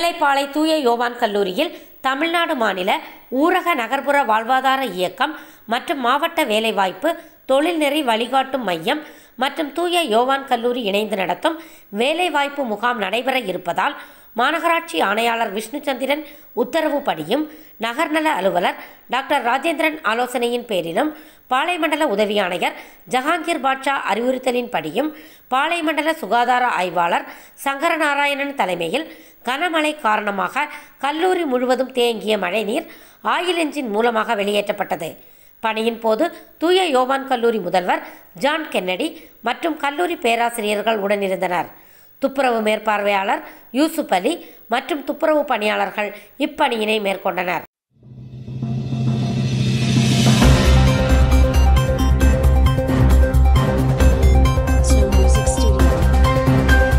வெள்ளைப்பாளை தூய யோவான் கல்லூரியில் தமிழ்நாடு மாநில ஊரக நகர்ப்புற வாழ்வாதார இயக்கம் மற்றும் மாவட்ட வேலைவாய்ப்பு தொழில்நெறி வழிகாட்டும் மையம் மற்றும் தூய யோவான் கல்லூரி இணைந்து நடத்தும் வேலைவாய்ப்பு முகாம் நடைபெற இருப்பதால் மாநகராட்சி ஆணையாளர் விஷ்ணுச்சந்திரன் உத்தரவுப்படியும் நகர்நல அலுவலர் டாக்டர் ராஜேந்திரன் ஆலோசனையின் பேரிலும் பாளையமண்டல உதவி ஆணையர் ஜஹாங்கீர் பாட்ஷா அறிவுறுத்தலின்படியும் பாளையமண்டல சுகாதார ஆய்வாளர் சங்கரநாராயணன் தலைமையில் கனமழை காரணமாக கல்லூரி முழுவதும் தேங்கிய மழைநீர் ஆயில் என்ஜின் மூலமாக வெளியேற்றப்பட்டது பணியின் போது தூய யோவான் கல்லூரி முதல்வர் ஜான் கென்னடி மற்றும் கல்லூரி பேராசிரியர்கள் உடனிருந்தனர் துப்புரவு மேற்பார்வையாளர் யூசுப் அலி மற்றும் துப்புரவு பணியாளர்கள் இப்பணியினை மேற்கொண்டனர் Snow Music Studio.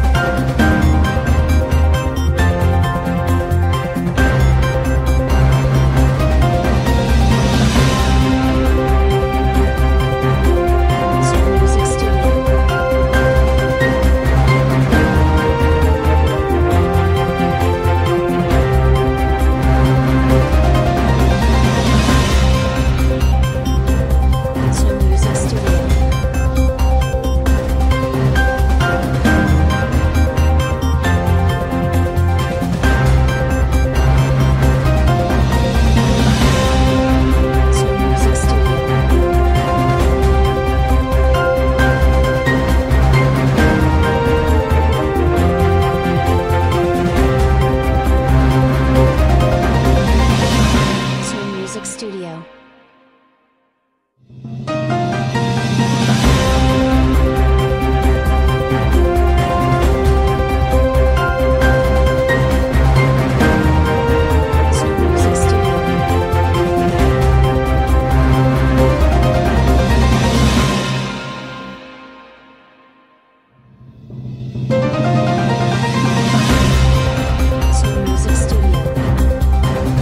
Snow Music Studio. Snow Music Studio. Snow Music Studio. Snow Music Studio. Snow Music Studio. Snow Music Studio.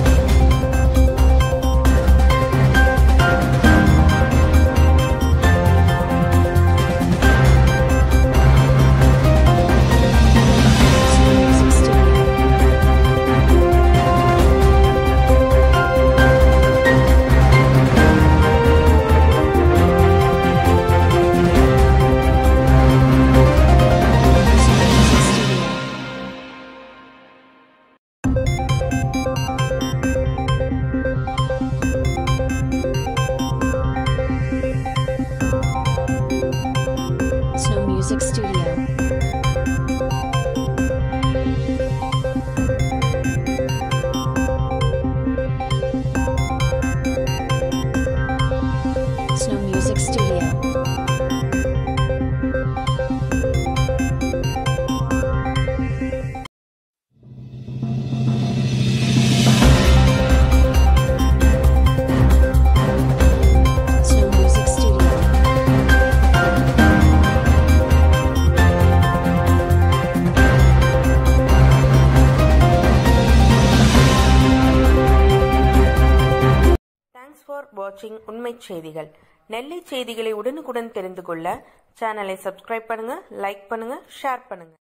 Snow Music Studio. Snow Music Studio. Snow Music Studio. Snow Music Studio. Snow Music Studio. Thanks for வாட்சிங் உண்மை செய்திகள் நெல்லை செய்திகளை உடனுக்குடன் தெரிந்து கொள்ள சேனலை subscribe பண்ணுங்க like பண்ணுங்க ஷேர் பண்ணுங்க